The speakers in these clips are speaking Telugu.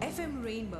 FM Rainbow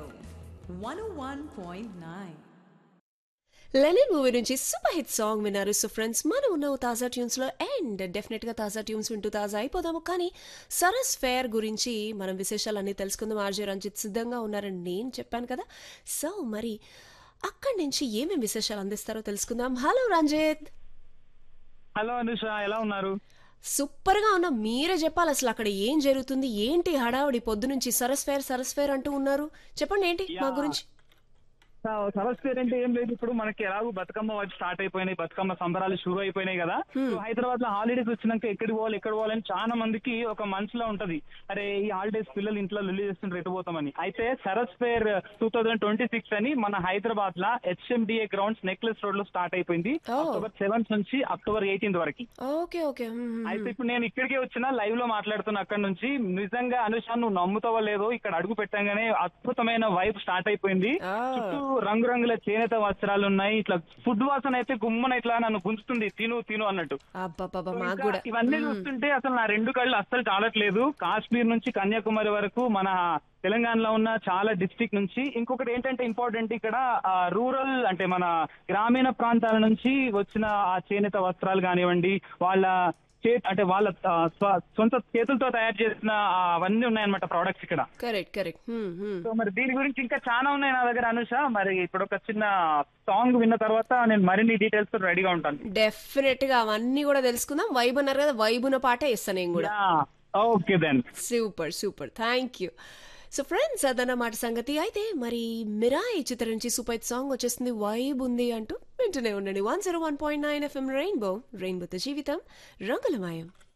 101.9. లెనిన్ మూవీ నుంచి సూపర్ హిట్ సాంగ్ విన్నారు సో ఫ్రెండ్స్ మనం ఉన్న తాజా ట్యూన్స్ లో అండ్ డెఫినెట్ గా తాజా ట్యూన్స్ వింటూ తాజా అయిపోదాము కానీ సరస్ ఫేర్ గురించి మనం విశేషాలన్నీ తెలుసుకుందాం ఆర్జే రంజిత్ సిద్ధంగా ఉన్నారని నేను చెప్పాను కదా సో మరి అక్కడి నుంచి ఏమేమి విశేషాలు అందిస్తారో తెలుసుకుందాం హలో రంజిత్ హలో అనుష ఎలా ఉన్నారు సూపర్ గా ఉన్నా మీరే చెప్పాలి అసలు అక్కడ ఏం జరుగుతుంది ఏంటి హడావుడి పొద్దు నుంచి సరస్ ఫేర్ సరస్ ఫేర్ అంటూ ఉన్నారు చెప్పండి ఏంటి మా యా. గురించి సరస్ పేరు అంటే ఏం లేదు ఇప్పుడు మనకి ఎలాగో బతుకమ్మ వైపు స్టార్ట్ అయిపోయినాయి బతుకమ్మ సంబరాలు షురూ అయిపోయినాయి కదా సో హైదరాబాద్ లో హాలిడేస్ వచ్చినాక ఎక్కడికి పోవాలి ఎక్కడ పోవాలని చాలా మందికి ఒక మనసులో ఉంటది అరే ఈ హాలిడేస్ పిల్లలు ఇంట్లో లుల్లి చేస్తుంటే ఎటు పోతామని అయితే Saras fair two thousand twenty six అని మన హైదరాబాద్ లో హెచ్ఎండిఏ గ్రౌండ్స్ నెక్లెస్ రోడ్ లో స్టార్ట్ అయిపోయింది Oh. అక్టోబర్ సెవెంత్ నుంచి అక్టోబర్ ఎయిటీన్త్ వరకు ఓకే ఓకే అయితే ఇప్పుడు నేను ఇక్కడికే వచ్చిన లైవ్ లో మాట్లాడుతున్నా అక్కడ నుంచి నిజంగా అనుష నువ్వు నమ్ముతావో లేదో ఇక్కడ అడుగు పెట్టంగానే అద్భుతమైన వైబ్ స్టార్ట్ అయిపోయింది Ah. చుట్టూ రంగురంగుల చేనేత వస్త్రాలు ఉన్నాయి ఇట్లా ఫుడ్ వాసన అయితే గుమ్మన ఇట్లా నన్ను గుంజుతుంది తిను తిను అన్నట్టు అబ్బాబాబా సో మాకు ఇంకా కూడా ఇవన్నీ చూస్తుంటే అసలు నా రెండు కళ్ళు అస్సలు చాలట్లేదు కాశ్మీర్ నుంచి కన్యాకుమారి వరకు మన తెలంగాణలో ఉన్న చాలా డిస్ట్రిక్ట్ నుంచి ఇంకొకటి ఏంటంటే ఇంపార్టెంట్ ఇక్కడ రూరల్ అంటే మన గ్రామీణ ప్రాంతాల నుంచి వచ్చిన ఆ చేనేత వస్త్రాలు కానివ్వండి వాళ్ళ చే అంటే వాళ్ళ ఆ, స్వ- సొంత చేతులతో తయారు చేసిన ఆ, అవన్నీ ఉన్నాయన్నమాట ప్రోడక్ట్స్ ఇక్కడ కరెక్ట్ కరెక్ట్ సో మరి దీని గురించి ఇంకా చాలా ఉన్నాయి నా దగ్గర అనుష మరి ఇప్పుడు ఒక చిన్న సాంగ్ విన్న తర్వాత నేను మరిన్ని డీటెయిల్స్ తో రెడీగా ఉంటాను డెఫినెట్ గా అవన్నీ కూడా తెలుసుకుందాం వైబ్ అన్నారు కదా వైబ్ ఉన్న పాటే ఇస్తాను నేను కూడా okay then super super thank you so friends అదన్నమాట సంగతి అయితే మరి మిరాయి చిత్రం నుంచి సూపర్ హిట్ సాంగ్ వచ్చేస్తుంది వైబ్ ఉంది అంటూ వింటూనే ఉండండి one zero one point nine FM rainbow రెయిన్బోతో జీవితం రంగులమయం